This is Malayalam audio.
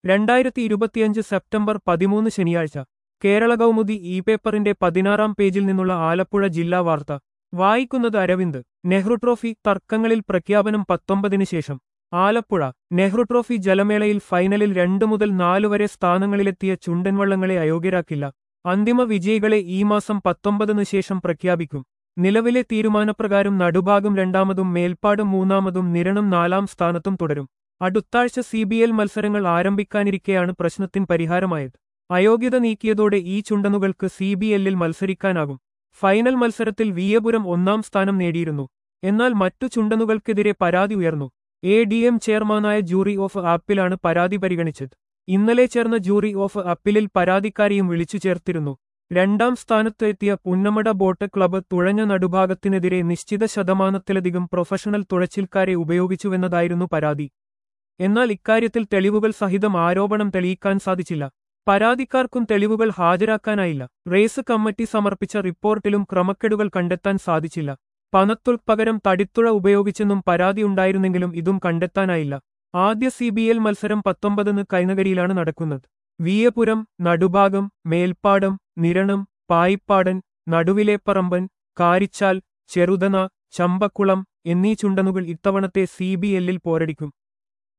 രണ്ടായിരത്തി ഇരുപത്തിയഞ്ച് സെപ്റ്റംബർ പതിമൂന്ന് ശനിയാഴ്ച കേരള കൗമുദി ഇ പേപ്പറിന്റെ പതിനാറാം പേജിൽ നിന്നുള്ള ആലപ്പുഴ ജില്ലാ വാർത്ത വായിക്കുന്നത് അരവിന്ദ് നെഹ്റു ട്രോഫി തർക്കങ്ങളിൽ പ്രഖ്യാപനം പത്തൊമ്പതിന് ശേഷം ആലപ്പുഴ നെഹ്റു ട്രോഫി ജലമേളയിൽ ഫൈനലിൽ രണ്ടു മുതൽ നാലു വരെ സ്ഥാനങ്ങളിലെത്തിയ ചുണ്ടൻവള്ളങ്ങളെ അയോഗ്യരാക്കില്ല അന്തിമ വിജയികളെ ഈ മാസം പത്തൊമ്പതിനു ശേഷം പ്രഖ്യാപിക്കും നിലവിലെ തീരുമാനപ്രകാരം നടുഭാഗം രണ്ടാമതും മേൽപ്പാട് മൂന്നാമതും നിരണം നാലാം സ്ഥാനത്തും തുടരും അടുത്താഴ്ച സി ബി എൽ മത്സരങ്ങൾ ആരംഭിക്കാനിരിക്കെയാണ് പ്രശ്നത്തിന് പരിഹാരമായത് അയോഗ്യത നീക്കിയതോടെ ഈ ചുണ്ടനുകൾക്ക് സി ബി എല്ലിൽ മത്സരിക്കാനാകും ഫൈനൽ മത്സരത്തിൽ വിയപുരം ഒന്നാം സ്ഥാനം നേടിയിരുന്നു എന്നാൽ മറ്റു ചുണ്ടനുകൾക്കെതിരെ പരാതി ഉയർന്നു എ ഡി എം ചെയർമാനായ ജൂറി ഓഫ് ആപ്പിലാണ് പരാതി പരിഗണിച്ചത് ഇന്നലെ ചേർന്ന ജൂറി ഓഫ് അപ്പീലിൽ പരാതിക്കാരിയും വിളിച്ചു ചേർത്തിരുന്നു രണ്ടാം സ്ഥാനത്ത് എത്തിയ പുന്നമട ബോട്ട് ക്ലബ്ബ് തുഴഞ്ഞ നടുഭാഗത്തിനെതിരെ നിശ്ചിത ശതമാനത്തിലധികം പ്രൊഫഷണൽ തുഴച്ചിൽക്കാരെ ഉപയോഗിച്ചുവെന്നതായിരുന്നു പരാതി എന്നാൽ ഇക്കാര്യത്തിൽ തെളിവുകൾ സഹിതം ആരോപണം തെളിയിക്കാൻ സാധിച്ചില്ല പരാതിക്കാർക്കും തെളിവുകൾ ഹാജരാക്കാനായില്ല റേസ് കമ്മിറ്റി സമർപ്പിച്ച റിപ്പോർട്ടിലും ക്രമക്കേടുകൾ കണ്ടെത്താൻ സാധിച്ചില്ല പണത്തുൾ പകരം തടിത്തുഴ ഉപയോഗിച്ചെന്നും പരാതിയുണ്ടായിരുന്നെങ്കിലും ഇതും കണ്ടെത്താനായില്ല ആദ്യ സി ബി എൽ മത്സരം പത്തൊമ്പതിന് കൈനകരിയിലാണ് നടക്കുന്നത് വിയപുരം നടുഭാഗം മേൽപ്പാടം നിരണം പായിപ്പാടൻ നടുവിലേപ്പറമ്പൻ കാരിച്ചാൽ ചെറുതന ചമ്പക്കുളം എന്നീ ചുണ്ടനുകൾ ഇത്തവണത്തെ സി ബി എല്ലിൽ പോരടിക്കും